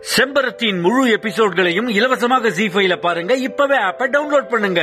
செம்பரத்தின் முழு எபிசோட்களையும் இலவசமாக ஜி ஃபைல பாருங்க இப்பவே ஆப்ப டவுன்லோட் பண்ணுங்க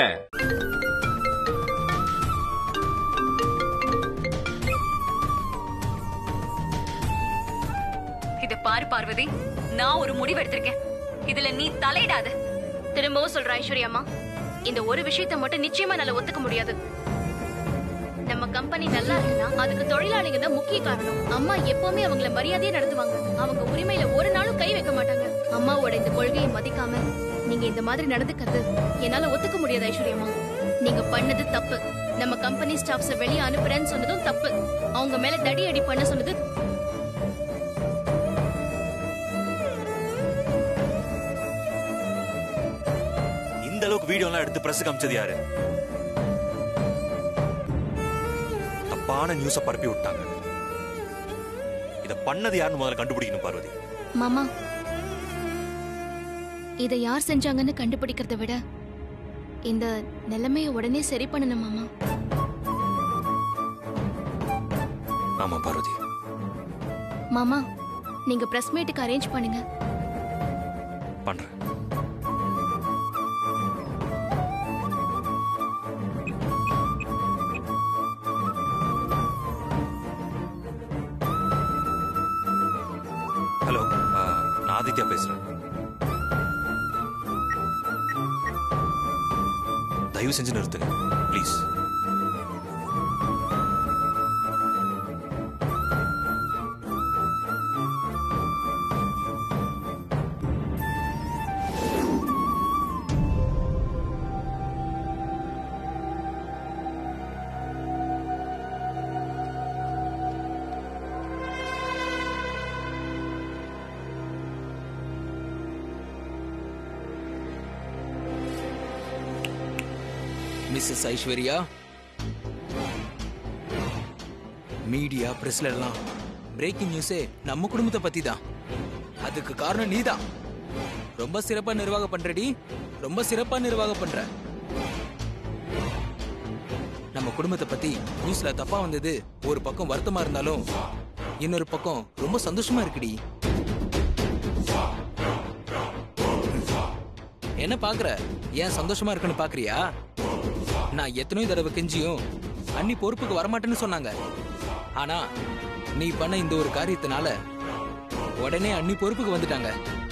இத பாரு பார்வதி நான் ஒரு முடிவு எடுத்திருக்கேன் இதுல நீ தலையிடாத திரும்பவும் சொல்ற ஐஸ்வர்யா அம்மா இந்த ஒரு விஷயத்த மட்டும் நிச்சயமா என்னால ஒத்துக்க முடியாது நம்ம கம்பெனி நல்லா இருக்குன்னா அதுக்கு தொழிலாளிங்க தான் முக்கிய காரணம் அம்மா எப்பவுமே அவங்கள மரியாதையா நடத்துவாங்க அவங்க உரிமையில ஒரு நாளும் கை வைக்க மாட்டாங்க அம்மாவோட இந்த கொள்கையை மதிக்காம நீங்க இந்த மாதிரி நடந்துக்கிறது என்னால ஒத்துக்க முடியாது ஐஸ்வர்யா அம்மா நீங்க பண்ணது தப்பு நம்ம கம்பெனி ஸ்டாஃப்ஸ வெளியே அனுப்புறேன்னு சொன்னதும் தப்பு அவங்க மேல தடி அடி பண்ண சொன்னது இந்த அளவுக்கு வீடியோ எல்லாம் எடுத்து பிரஸ் காமிச்சது யாரு தப்பான நியூஸ பரப்பி விட்டாங்க இத பண்ணது யாருன்னு முதல்ல கண்டுபிடிக்கணும் பார்வதி மாமா இத யார் செஞ்சாங்கன்னு கண்டுபிடிக்கிறத விட இந்த நிலைமைய உடனே சரி பண்ணணும் மாமா ஆமா பார்வதி மாமா நீங்க பிரஸ் மீட்டுக்கு அரேஞ்ச் பண்ணுங்க பண்றேன் ஹலோ நான் ஆதித்யா பேசுறேன் தயவு செஞ்சு நிறுத்துங்க ப்ளீஸ் மிஸ்ஸஸ் ஐஸ்வர்யா மீடியா பிரஸ்ல எல்லாம் பிரேக்கிங் நியூஸே நம்ம குடும்பத்தை பத்தி தான் அதுக்கு காரணம் நீதான் ரொம்ப சிறப்பா நிர்வாகம் பண்றடி ரொம்ப சிறப்பா நிர்வாகம் பண்ற நம்ம குடும்பத்தை பத்தி நியூஸ்ல தப்பா வந்தது ஒரு பக்கம் வருத்தமா இருந்தாலும் இன்னொரு பக்கம் ரொம்ப சந்தோஷமா இருக்குடி என்ன பாக்குற ஏன் சந்தோஷமா இருக்குன்னு பாக்குறியா நான் எத்தனையோ தடவை கெஞ்சியும் அண்ணி பொறுப்புக்கு வரமாட்டேன்னு சொன்னாங்க ஆனா நீ பண்ண இந்த ஒரு காரியத்தினால உடனே அண்ணி பொறுப்புக்கு வந்துட்டாங்க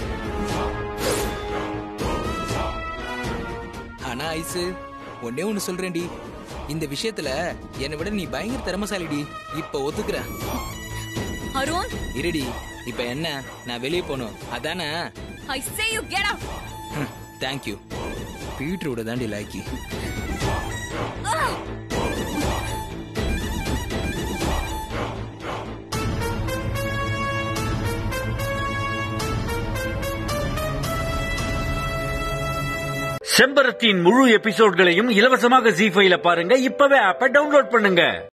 ஆனா ஐசு ஒன்னே ஒண்ணு சொல்றேன்டி இந்த விஷயத்துல என்னை விட நீ பயங்கர திறமசாலிடி இப்ப ஒத்துக்கிற அருண் இருடி இப்ப என்ன நான் வெளியே போகணும் அதானே I say you get out thank you பீட்ரூட தாண்டி லாக்கி செம்பரத்தின் முழு எபிசோட்களையும் இலவசமாக ஜி ஃபைல பாருங்க இப்பவே ஆப்ப டவுன்லோட் பண்ணுங்க